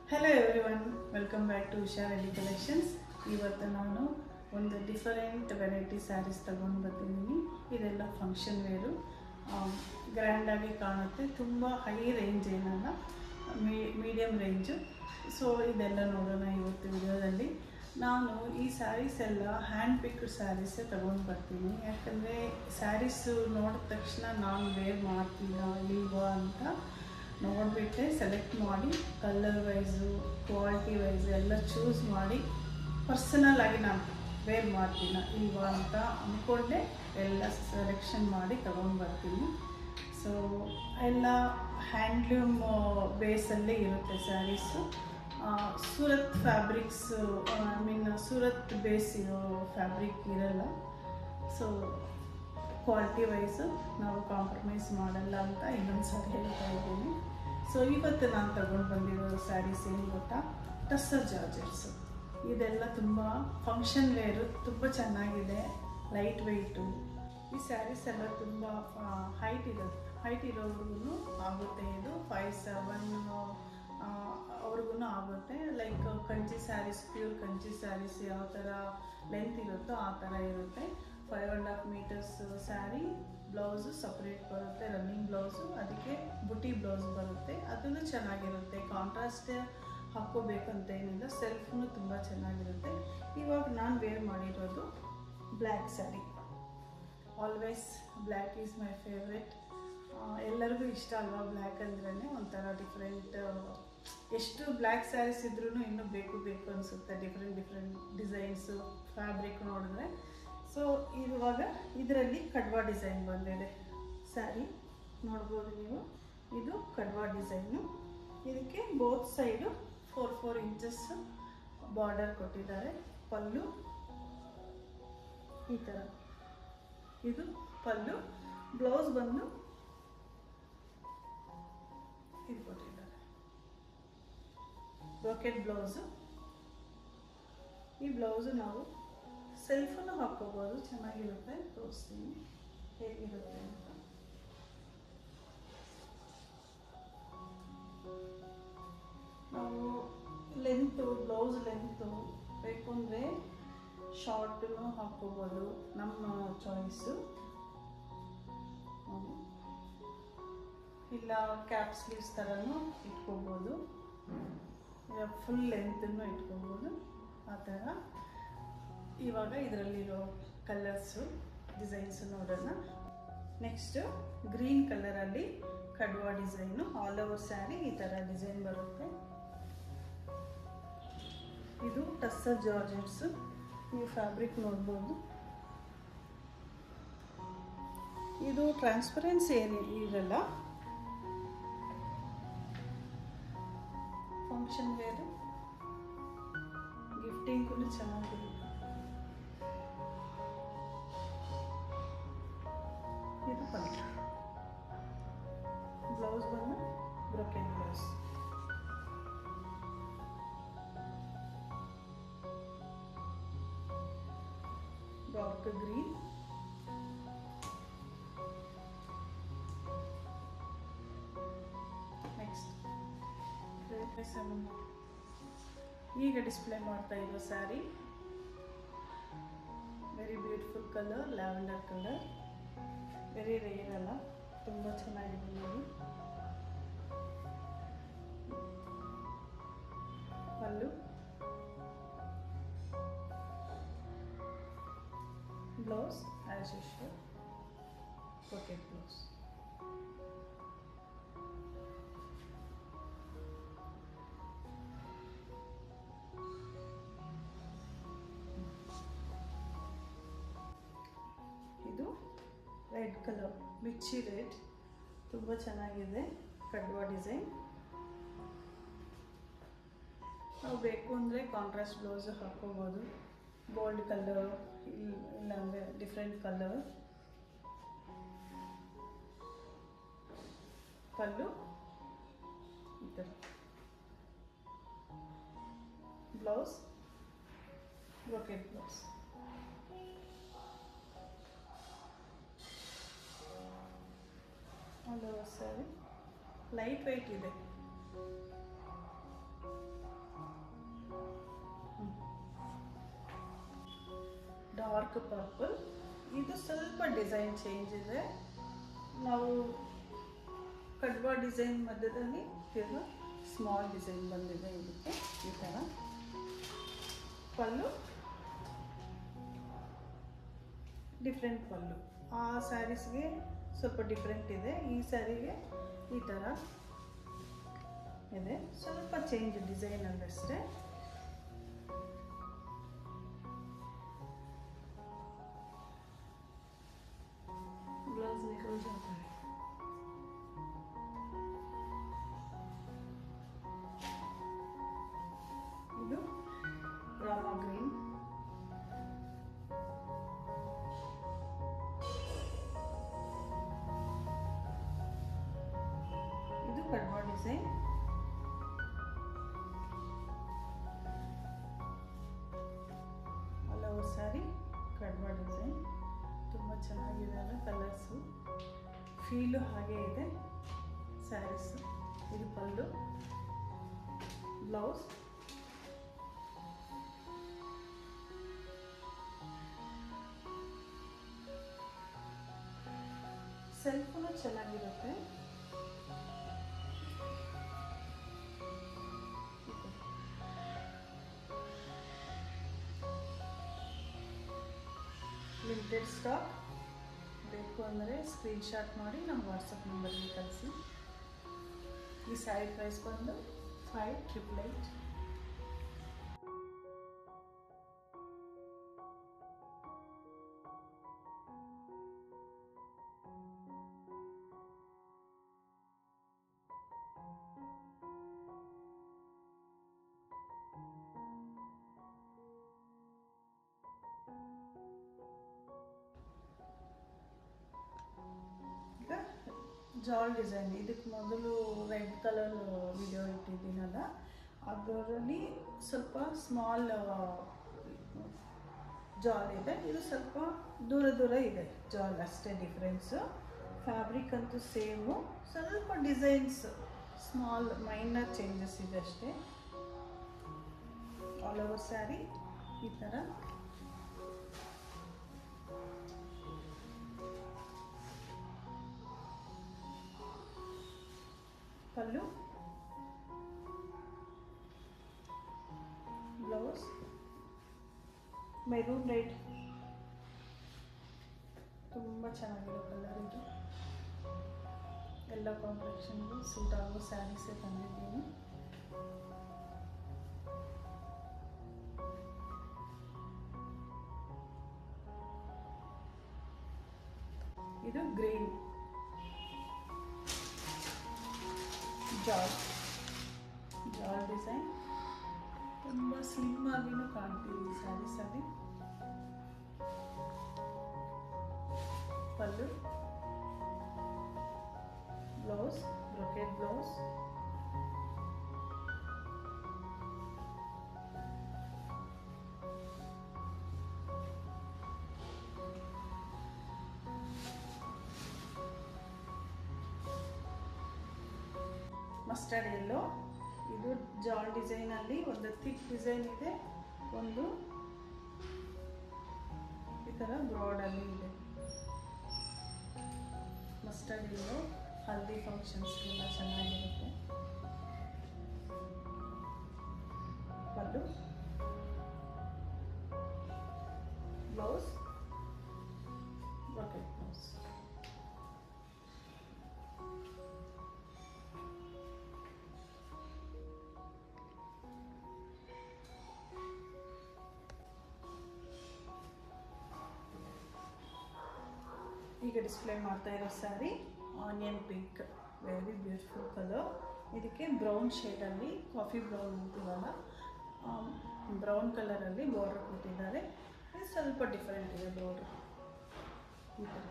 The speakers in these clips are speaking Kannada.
hello every one welcome back to Usha Reddy collections ಇವತ್ತು ನಾನು ಒಂದು ಡಿಫರೆಂಟ್ ವೆರೈಟಿ ಸ್ಯಾರೀಸ್ ತಗೊಂಡು ಬರ್ತಿದ್ದೀನಿ ಇದೆಲ್ಲ ಫಂಕ್ಷನ್ ವೇರು ಗ್ರ್ಯಾಂಡಾಗಿ ಕಾಣುತ್ತೆ ತುಂಬ ಹೈ ರೇಂಜ್ ಏನಲ್ಲ ಮೀ ಮೀಡಿಯಮ್ ರೇಂಜು ಸೊ ಇದೆಲ್ಲ ನೋಡೋಣ ಇವತ್ತು ವಿಡಿಯೋದಲ್ಲಿ ನಾನು ಈ ಸ್ಯಾರೀಸ್ ಎಲ್ಲ ಹ್ಯಾಂಡ್ ಪಿಕ್ಡ್ ಸ್ಯಾರೀಸೇ ತಗೊಂಡು ಬರ್ತೀನಿ ಯಾಕಂದರೆ ಸ್ಯಾರೀಸು ನೋಡಿದ ತಕ್ಷಣ ನಾನು ವೇರ್ ಮಾಡ್ತೀನಾ ಇಲ್ವಾ ಅಂತ ನೋಡಿಬಿಟ್ಟೆ ಸೆಲೆಕ್ಟ್ ಮಾಡಿ ಕಲರ್ ವೈಸು ಕ್ವಾಲಿಟಿ ವೈಸು ಎಲ್ಲ ಚೂಸ್ ಮಾಡಿ ಪರ್ಸನಲ್ ಆಗಿ ನಾನು ವೇರ್ ಮಾಡ್ತೀನ ಇಲ್ವಾ ಅಂತ ಅಂದ್ಕೊಂಡೆ ಎಲ್ಲ ಸೆಲೆಕ್ಷನ್ ಮಾಡಿ ತಗೊಂಡು ಬರ್ತೀನಿ ಸೊ ಎಲ್ಲ ಹ್ಯಾಂಡ್ಲೂಮ್ ಬೇಸಲ್ಲೇ ಇರುತ್ತೆ sarees Surat fabrics I mean Surat base ಇರೋ ಫ್ಯಾಬ್ರಿಕ್ ಇರಲ್ಲ ಸೊ ಕ್ವಾಲಿಟಿ ವೈಸು ನಾವು ಕಾಂಪ್ರಮೈಸ್ ಮಾಡಲ್ಲ ಅಂತ ಇನ್ನೊಂದು ಸಾರಿ ಹೇಳ್ತಾ ಇದ್ದೀನಿ ಸೊ ಇವತ್ತು ನಾನು ತಗೊಂಡು ಬಂದಿರೋ ಸ್ಯಾರೀಸ್ ಏನು ಗೊತ್ತಾ ಟಸ್ಸರ್ ಜಾರ್ಜೆಟ್ಸು ಇದೆಲ್ಲ ತುಂಬ ಫಂಕ್ಷನ್ ವೇರು ತುಂಬ ಚೆನ್ನಾಗಿದೆ ಲೈಟ್ ವೆಯ್ಟು ಈ ಸ್ಯಾರೀಸ್ ಎಲ್ಲ ತುಂಬ ಹೈಟ್ ಇರೋದು ಹೈಟ್ ಇರೋವ್ರಿಗೂ ಆಗುತ್ತೆ ಇದು ಫೈವ್ ಸೆವೆನ್ ಅವ್ರಿಗೂ ಆಗುತ್ತೆ like Kanchi sarees pure Kanchi sarees ಯಾವ ಥರ ಲೆಂತ್ ಇರುತ್ತೋ ಆ ಥರ ಇರುತ್ತೆ five and half metres saree blouse separate ಬರುತ್ತೆ ರನ್ನಿಂಗ್ ಬ್ಲೌಸು ಅದಕ್ಕೆ ಬುಟಿ ಬ್ಲೌಸ್ ಬರುತ್ತೆ ಅದನ್ನು ಚೆನ್ನಾಗಿರುತ್ತೆ ಕಾಂಟ್ರಾಸ್ಟ್ ಹಾಕ್ಕೋಬೇಕಂತ ಏನಿಲ್ಲ ಸೆಲ್ಫ್ನು ತುಂಬ ಚೆನ್ನಾಗಿರುತ್ತೆ ಇವಾಗ ನಾನು ವೇರ್ ಮಾಡಿರೋದು black saree always black is my favourite ಎಲ್ಲರಿಗೂ ಇಷ್ಟ ಅಲ್ವಾ ಬ್ಲ್ಯಾಕ್ ಅಂದ್ರೇ ಒಂಥರ ಡಿಫ್ರೆಂಟ್ ಎಷ್ಟು ಬ್ಲ್ಯಾಕ್ ಸ್ಯಾರೀಸ್ ಇದ್ರೂ ಇನ್ನೂ ಬೇಕು ಬೇಕು ಅನಿಸುತ್ತೆ ಡಿಫ್ರೆಂಟ್ ಡಿಫ್ರೆಂಟ್ ಡಿಸೈನ್ಸು ಫ್ಯಾಬ್ರಿಕ್ ನೋಡಿದ್ರೆ ಸೊ ಇವಾಗ ಇದರಲ್ಲಿ ಕಡ್ವಾ ಡಿಸೈನ್ ಬಂದಿದೆ ಸ್ಯಾರಿ ನೋಡ್ಬೋದು ನೀವು ಇದು ಕಡ್ವಾ ಡಿಸೈನು ಇದಕ್ಕೆ both side four four inches border ಕೊಟ್ಟಿದ್ದಾರೆ ಪಲ್ಲು ಈ ಥರ ಇದು ಪಲ್ಲು ಬ್ಲೌಸ್ ಬಂದು ಇದು ಕೊಟ್ಟಿದ್ದಾರೆ ಬ್ರೋಕೆಟ್ ಬ್ಲೌಸು ಈ ಬ್ಲೌಸು ನಾವು ಸೆಲ್ಫನ್ನು ಹಾಕ್ಕೋಬೋದು ಚೆನ್ನಾಗಿರುತ್ತೆ ತೋರಿಸ್ತೀನಿ ಹೇಗಿರುತ್ತೆ ಅಂತ ನಾವು ಲೆಂತು ಬ್ಲೌಸ್ ಲೆಂತು ಬೇಕು ಅಂದರೆ ಶಾರ್ಟನ್ನು ಹಾಕ್ಕೋಬೋದು ನಮ್ಮ ಚಾಯ್ಸು ಇಲ್ಲ ಕ್ಯಾಪ್ ಸ್ಲೀವ್ಸ್ ಥರನೂ ಇಟ್ಕೋಬೋದು ಫುಲ್ ಲೆಂತನ್ನು ಇಟ್ಕೋಬೋದು ಆ ಥರ ಇವಾಗ ಇದರಲ್ಲಿರೋ ಕಲರ್ಸು ಡಿಸೈನ್ಸು ನೋಡೋಣ ನೆಕ್ಸ್ಟು ಗ್ರೀನ್ ಕಲರಲ್ಲಿ kadwa design all over saree ಈ ಥರ ಡಿಸೈನ್ ಬರುತ್ತೆ ಇದು ಟಸ್ಸರ್ ಜಾರ್ಜೆಟ್ಸು ನೀವು ಫ್ಯಾಬ್ರಿಕ್ ನೋಡ್ಬೋದು ಇದು ಟ್ರಾನ್ಸ್ಪರೆನ್ಸಿ ಏನು ಇರಲ್ಲ ಫಂಕ್ಷನ್ ವೇರು ಗಿಫ್ಟಿಂಗ್ ಕೂಡ ಚೆನ್ನಾಗಿರುತ್ತೆ ಇದು ಪಲ್ಯ ಬ್ಲೌಸ್ ಬಂದು brocade blouse dark green next ಈಗ ಡಿಸ್ಪ್ಲೇ ಮಾಡ್ತಾ ಇರೋ saree very beautiful colour lavender colour very rare ಅಲ್ಲ ತುಂಬ ಚೆನ್ನಾಗಿದೆ ನೋಡಿ pallu blouse as usual pocket blouse ಇದು ರೆಡ್ ಕಲರ್ ಮಿರ್ಚಿ ರೆಡ್ ತುಂಬ ಚೆನ್ನಾಗಿದೆ ಕಡ್ವಾ ಡಿಸೈನ್ ನಾವು ಬೇಕು ಅಂದರೆ ಕಾಂಟ್ರಾಸ್ಟ್ ಬ್ಲೌಸು ಹಾಕ್ಕೋಬೋದು ಗೋಲ್ಡ್ ಕಲರ್ ಇಲ್ಲಾಂದರೆ ಡಿಫ್ರೆಂಟ್ ಕಲರ್ ಪಲ್ಲು ಈ ಥರ blouse brocade blouse all over saree light weight ಇದೆ ಡಾರ್ಕ್ ಪರ್ಪಲ್ ಇದು ಸ್ವಲ್ಪ ಡಿಸೈನ್ ಚೇಂಜ್ ಇದೆ ನಾವು ಕಡ್ವಾ ಡಿಸೈನ್ ಮಧ್ಯದಲ್ಲಿ ತಿರ್ಗ ಸ್ಮಾಲ್ ಡಿಸೈನ್ ಬಂದಿದೆ ಇದಕ್ಕೆ ಈ ಥರ ಪಲ್ಲು ಡಿಫ್ರೆಂಟ್ ಪಲ್ಲು ಆ ಸ್ಯಾರೀಸ್ಗೆ ಸ್ವಲ್ಪ ಡಿಫ್ರೆಂಟ್ ಇದೆ ಈ ಸ್ಯಾರಿಗೆ ಈ ಥರ ಇದೆ ಸ್ವಲ್ಪ ಚೇಂಜ್ ಡಿಸೈನ್ ಅಷ್ಟೇ ब्लाउज निकल जाता है ಇದು ರಾಮ ಗ್ರೀನ್ ಇದು kadwa design all over saree kadwa design ತುಂಬ ಚೆನ್ನಾಗಿದೆ ಅಲ್ಲ ಕಲರ್ಸು ಫೀಲು ಹಾಗೆ ಇದೆ ಸ್ಯಾರೀಸು ಇದು ಪಲ್ಲು ಬ್ಲೌಸ್ ಸೆಲ್ಫು ಚೆನ್ನಾಗಿರುತ್ತೆ ಲಿಮಿಟೆಡ್ ಸ್ಟಾಕ್ ಬೇಕು ಅಂದರೆ ಸ್ಕ್ರೀನ್ಶಾಟ್ ಮಾಡಿ ನಮ್ಮ ವಾಟ್ಸಪ್ ನಂಬರ್ಗೆ ಕಳಿಸಿ ಈ ಸ್ಯಾರಿ ಪ್ರೈಸ್ ಬಂದು ಫೈವ್ ಟ್ರಿಪಲ್ ಏಯ್ಟ್ ಈಗ ಜಾಲ್ ಡಿಸೈನ್ ಇದಕ್ಕೆ ಮೊದಲು ರೆಡ್ ಕಲರ್ ವಿಡಿಯೋ ಇಟ್ಟಿದ್ದೀನಲ್ಲ ಅದರಲ್ಲಿ ಸ್ವಲ್ಪ ಸ್ಮಾಲ್ ಜಾಲ್ ಇದೆ ಇದು ಸ್ವಲ್ಪ ದೂರ ದೂರ ಇದೆ ಜಾಲ್ ಅಷ್ಟೇ ಡಿಫ್ರೆನ್ಸು ಫ್ಯಾಬ್ರಿಕ್ ಅಂತೂ ಸೇಮು ಸ್ವಲ್ಪ ಡಿಸೈನ್ಸ್ ಸ್ಮಾಲ್ ಮೈನರ್ ಚೇಂಜಸ್ ಇದೆ ಅಷ್ಟೇ ಆಲ್ ಓವರ್ ಸ್ಯಾರಿ ಈ ಥರ ಪಲ್ಲು ಬ್ಲೌಸ್ ಮೆರೂನ್ ರೆಡ್ ತುಂಬ ಚೆನ್ನಾಗಿರೋ ಕಲರ್ ಇದು ಎಲ್ಲ ಕಾಂಪ್ಲೆಕ್ಷನ್ಗೂ ಸೂಟ್ ಆಗೋ ಸ್ಯಾರೀಸೇ ತಂದಿದ್ದೀನಿ ಇದು ಗ್ರೀನ್ ಜಾಲ್ ಜಾಲ್ ಡಿಸೈನ್ ತುಂಬ ಸ್ಲಿಮ್ ಆಗಿನೂ ಕಾಣ್ತೀವಿ ಈ ಸ್ಯಾರೀಸಲ್ಲಿ pallu blouse brocade blouse mustard yellow ಇದು ಜಾಲ್ ಡಿಸೈನಲ್ಲಿ ಒಂದು ಥಿಕ್ ಡಿಸೈನ್ ಇದೆ ಒಂದು ಈ ಥರ ಬ್ರಾಡಲ್ಲಿ ಇದೆ ಮಸ್ಟರ್ಡ್ ಎಲ್ಲೋ ಹಲ್ದಿ ಫಂಕ್ಷನ್ಸ್ಗೆಲ್ಲ ಚೆನ್ನಾಗಿರುತ್ತೆ ಪಲ್ಲು ಬ್ಲೌಸ್ ಬ್ರಾಕೆಟ್ ಬ್ಲೌಸ್ ಈಗ ಡಿಸ್ಪ್ಲೇ ಮಾಡ್ತಾ ಇರೋ saree onion pink very beautiful colour ಇದಕ್ಕೆ ಬ್ರೌನ್ ಶೇಡಲ್ಲಿ ಕಾಫಿ ಬ್ರೌನ್ ಅಂತೀವಲ್ಲ ಬ್ರೌನ್ ಕಲರಲ್ಲಿ ಬಾರ್ಡರ್ ಕೊಟ್ಟಿದ್ದಾರೆ ಇದು ಸ್ವಲ್ಪ ಡಿಫ್ರೆಂಟ್ ಇದೆ ಬಾರ್ಡರ್ ಈ ಥರ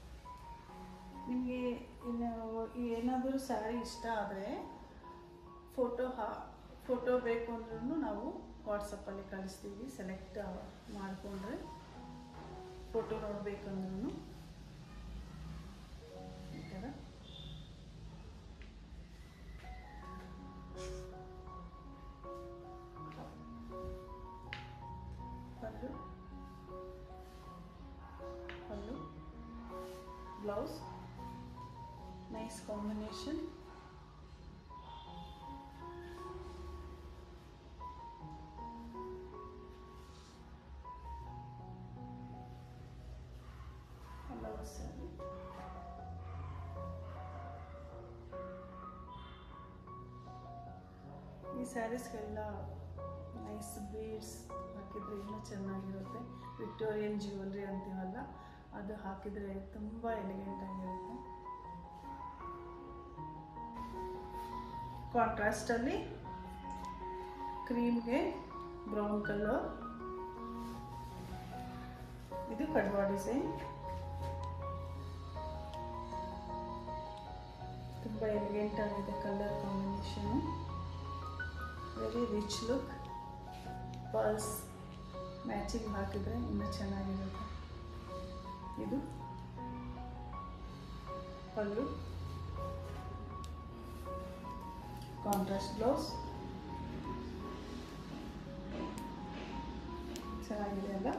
ನಿಮಗೆ ಇನ್ನು ಏನಾದರೂ ಸ್ಯಾರಿ ಇಷ್ಟ ಆದರೆ ಫೋಟೋ ಹಾ ಫೋಟೋ ಬೇಕು ಅಂದ್ರೂ ನಾವು ವಾಟ್ಸಪ್ಪಲ್ಲಿ ಕಳಿಸ್ತೀವಿ ಸೆಲೆಕ್ಟ್ ಮಾಡಿಕೊಂಡ್ರೆ ಫೋಟೋ ನೋಡಬೇಕಂದ್ರೂ ಈ ಥರ ಪಲ್ಲು ಬ್ಲೌಸ್ ನೈಸ್ ಕಾಂಬಿನೇಷನ್ ಹಲವು ಸ್ಯಾರಿ ಈ ಸ್ಯಾರೀಸ್ಗೆಲ್ಲ ನೈಸ್ ಬೀಡ್ಸ್ ಹಾಕಿದರೆ ಇನ್ನೂ ಚೆನ್ನಾಗಿರುತ್ತೆ ವಿಕ್ಟೋರಿಯನ್ ಜ್ಯುವೆಲ್ರಿ ಅಂತೀವಲ್ಲ ಅದು ಹಾಕಿದರೆ ತುಂಬ ಎಲಿಗೆಂಟ್ ಆಗಿರುತ್ತೆ ಕಾಂಟ್ರಾಸ್ಟಲ್ಲಿ ಕ್ರೀಮ್ಗೆ ಬ್ರೌನ್ ಕಲರ್ ಇದು ಕಡ್ವಾ ಡಿಸೈನ್ ತುಂಬ ಎಲಿಗೆಂಟ್ ಆಗಿದೆ colour combination very rich look purse matching ಹಾಕಿದರೆ ಇನ್ನೂ ಚೆನ್ನಾಗಿರುತ್ತೆ ಇದು ಪಲ್ಲು ಕಾಂಟ್ರಾಸ್ಟ್ ಬ್ಲೌಸ್ ಚೆನ್ನಾಗಿದೆ ಅಲ್ಲ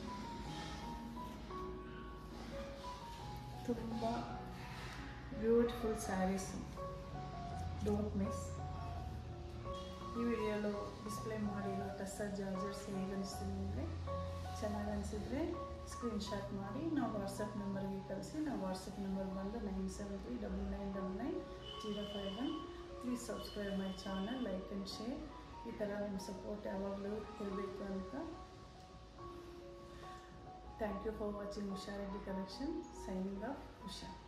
ತುಂಬ ಬ್ಯೂಟಿಫುಲ್ ಸ್ಯಾರೀಸ್ ಡೋಂಟ್ ಮಿಸ್ ಈ ವಿಡಿಯೋಲು ಡಿಸ್ಪ್ಲೇ ಮಾಡಿರೋ ಟಸ್ಸರ್ ಜಾರ್ಜರ್ಸ್ ಹೇಗೆ ಅನಿಸ್ತೀನಿ ನಿಮಗೆ ಚೆನ್ನಾಗಿ ಅನಿಸಿದ್ರೆ ಸ್ಕ್ರೀನ್ಶಾಟ್ ಮಾಡಿ ನಾವು ವಾಟ್ಸಪ್ ನಂಬರ್ಗೆ ಕಳಿಸಿ ನಾವು ವಾಟ್ಸಪ್ ನಂಬರ್ ಬಂದು nine seven three double nine double nine zero five one please subscribe my channel like and share ಈ ಥರ ನಿಮ್ಮ ಸಪೋರ್ಟ್ ಯಾವಾಗಲೂ ಇರಬೇಕು ಅಂತ thank you for watching Usha Reddy collection signing off Usha